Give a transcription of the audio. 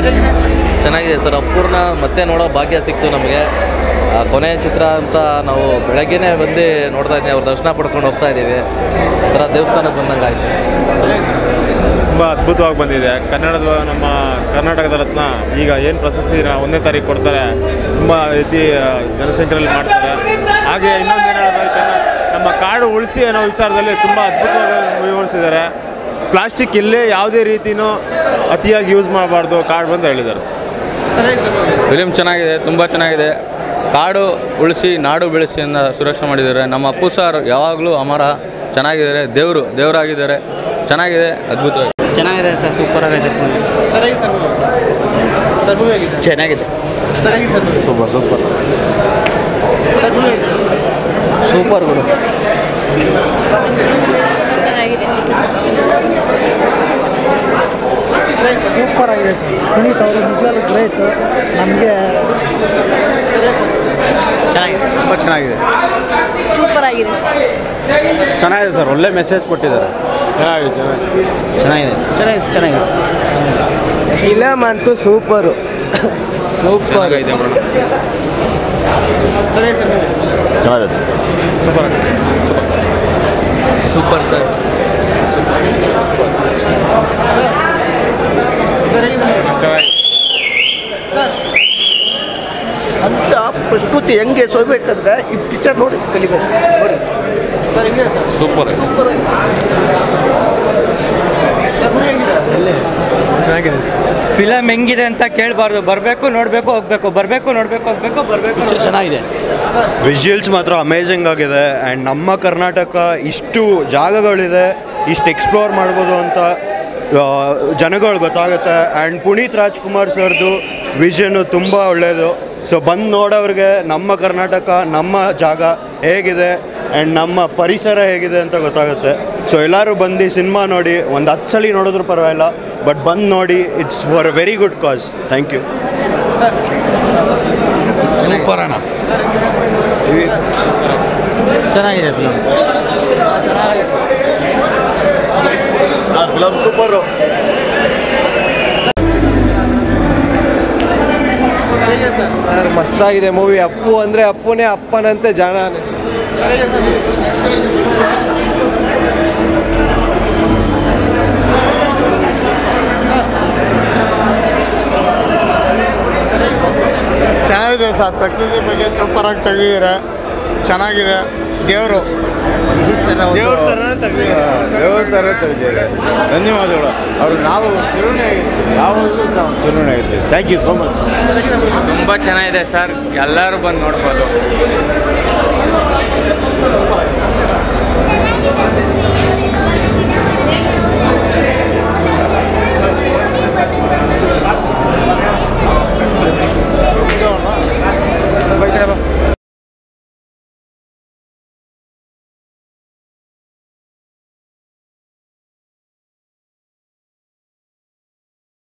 ಚೆನ್ನಾಗಿದೆ ಸರ್ ಅಪೂರ್ಣ ಮತ್ತೆ ನೋಡೋ ಭಾಗ್ಯ ಸಿಕ್ತು ನಮಗೆ ಆ, ಕೊನೆಯ ಚಿತ್ರ ಅಂತ ನಾವು ಬೆಳಗ್ಗೆನೇ ಬಂದು ನೋಡ್ತಾ ಇದ್ದೀವಿ ಅವ್ರ ದರ್ಶನ ಪಡ್ಕೊಂಡು ಹೋಗ್ತಾ ಇದ್ದೀವಿ ಒಂಥರ ದೇವಸ್ಥಾನಕ್ಕೆ ಬಂದಂಗೆ ಆಯಿತು ತುಂಬ ಅದ್ಭುತವಾಗಿ ಬಂದಿದೆ ಕನ್ನಡದ ನಮ್ಮ ಕರ್ನಾಟಕದ ರತ್ನ ಈಗ ಏನು ಪ್ರಶಸ್ತಿ ಒಂದನೇ ತಾರೀಕು ಕೊಡ್ತಾರೆ ತುಂಬ ರೀತಿ ಆ, ಜನಸಂಖ್ಯೆಯಲ್ಲಿ ಮಾಡ್ತಾರೆ ಹಾಗೆ ಇನ್ನೊಂದು ಏನು ಹೇಳಬೇಕು ನಮ್ಮ ಕಾಡು ಉಳಿಸಿ ಅನ್ನೋ ವಿಚಾರದಲ್ಲಿ ತುಂಬ ಅದ್ಭುತವಾಗಿ ವಿವರಿಸಿದ್ದಾರೆ ಪ್ಲಾಸ್ಟಿಕ್ ಇಲ್ಲೇ ಯಾವುದೇ ರೀತಿನೂ ಅತಿಯಾಗಿ ಯೂಸ್ ಮಾಡಬಾರ್ದು ಕಾಡು ಅಂತ ಹೇಳಿದ್ದಾರೆ ಫಿಲಿಮ್ ಚೆನ್ನಾಗಿದೆ ತುಂಬ ಚೆನ್ನಾಗಿದೆ ಕಾಡು ಉಳಿಸಿ ನಾಡು ಬೆಳೆಸಿ ಅಂತ ಸುರಕ್ಷೆ ಮಾಡಿದ್ದಾರೆ ನಮ್ಮ ಅಪ್ಪು ಸರ್ ಯಾವಾಗಲೂ ಅಮರ ಚೆನ್ನಾಗಿದ್ದಾರೆ ದೇವರು ದೇವರಾಗಿದ್ದಾರೆ ಚೆನ್ನಾಗಿದೆ ಅದ್ಭುತವಾಗಿ ಚೆನ್ನಾಗಿದೆ ಸರ್ ಸೂಪರ್ ಆಗಿದೆ ಚೆನ್ನಾಗಿದೆ ಸೂಪರ್ ಸೂಪರ್ ಸೂಪರ್ ಗುರು ಚೆನ್ನಾಗಿದೆ ಸೂಪರ್ ಆಗಿದೆ ಸರ್ ಪುನೀತ್ ಅವರು ನಿಜವಾಗ್ಲೂ ಗ್ರೇಟ್ ನಮಗೆ ಚೆನ್ನಾಗಿದೆ ತುಂಬ ಚೆನ್ನಾಗಿದೆ ಸೂಪರ್ ಆಗಿದೆ ಚೆನ್ನಾಗಿದೆ ಸರ್ ಒಳ್ಳೆ ಮೆಸೇಜ್ ಕೊಟ್ಟಿದ್ದಾರೆ ಚೆನ್ನಾಗಿದೆ ಚೆನ್ನಾಗಿದೆ ಚೆನ್ನಾಗಿದೆ ಚೆನ್ನಾಗಿದೆ ಚೆನ್ನಾಗಿದೆ ಫಿಲಮ್ ಅಂತೂ ಸೂಪರು ಸೂಪರ್ ಚೆನ್ನಾಗೈತೆ ಚೆನ್ನಾಗಿದೆ ಸೂಪರ್ ಸೂಪರ್ ಸರ್ ಅಂಚ ಪ್ರಕೃತಿ ಹೆಂಗೆ ಸೋಯ್ಬೇಕಂದ್ರೆ ಈ ಪಿಕ್ಚರ್ ನೋಡಿ ಕಲಿಬೇಕು ನೋಡಿ ಸೂಪರ್ ಚೆನ್ನಾಗಿದೆ ಫಿಲಮ್ ಹೆಂಗಿದೆ ಅಂತ ಕೇಳಬಾರ್ದು ಬರಬೇಕು ನೋಡಬೇಕು ಹೋಗ್ಬೇಕು ಬರಬೇಕು ನೋಡಬೇಕು ಹೋಗ್ಬೇಕು ಬರಬೇಕು ಚೆನ್ನಾಗಿದೆ ವಿಜುವಲ್ಸ್ ಮಾತ್ರ ಅಮೇಝಿಂಗ್ ಆಗಿದೆ ಆ್ಯಂಡ್ ನಮ್ಮ ಕರ್ನಾಟಕ ಇಷ್ಟು ಜಾಗಗಳಿದೆ ಇಷ್ಟು ಎಕ್ಸ್ಪ್ಲೋರ್ ಮಾಡ್ಬೋದು ಅಂತ ಜನಗಳು ಗೊತ್ತಾಗುತ್ತೆ ಆ್ಯಂಡ್ ಪುನೀತ್ ರಾಜ್ಕುಮಾರ್ ಸರ್ದು ವಿಷನು ತುಂಬ ಒಳ್ಳೆಯದು ಸೊ ಬಂದು ನೋಡೋರಿಗೆ ನಮ್ಮ ಕರ್ನಾಟಕ ನಮ್ಮ ಜಾಗ ಹೇಗಿದೆ ಆ್ಯಂಡ್ ನಮ್ಮ ಪರಿಸರ ಹೇಗಿದೆ ಅಂತ ಗೊತ್ತಾಗುತ್ತೆ ಸೊ ಎಲ್ಲರೂ ಬಂದು ಸಿನಿಮಾ ನೋಡಿ ಒಂದು ಹತ್ತು ಸಲ ನೋಡಿದ್ರು ಪರವಾಗಿಲ್ಲ ಬಟ್ ಬಂದು ನೋಡಿ it's for a very good cause thank you super ಅಣ್ಣ ಚೆನ್ನಾಗಿದೆ ಫಿಲಮ್ ಫಿಲಮ್ ಸೂಪರು ಸರ್ ಮಸ್ತಾಗಿದೆ ಮೂವಿ ಅಪ್ಪು ಅಂದರೆ ಅಪ್ಪುನೇ ಅಪ್ಪನಂತೆ ಜಾಣಾನೆ ಚೆನ್ನಾಗಿದೆ ಸರ್ ಪ್ರಕೃತಿ ಬಗ್ಗೆ ಸೂಪರಾಗಿ ತೆಗೆದಿದ್ದಾರೆ ಚೆನ್ನಾಗಿದೆ ದೇವರು ದೇವ್ರ ಥರನೇ ತೆಗೆದಿದ್ದಾರೆ ದೇವ್ರ ಥರ ತೆಗೆದಿದ್ದಾರೆ ಧನ್ಯವಾದಗಳು ಅವರು ನಾವು ತಿರುಣೆ ಯಾವಾಗಲೂ ನಾವು ತಿರುಣೆ ಇರ್ತೀವಿ ಥ್ಯಾಂಕ್ ಯು ಸೋ ಮಚ್ ತುಂಬ ಚೆನ್ನಾಗಿದೆ ಸರ್ ಎಲ್ಲರೂ ಬಂದು ನೋಡ್ಬೋದು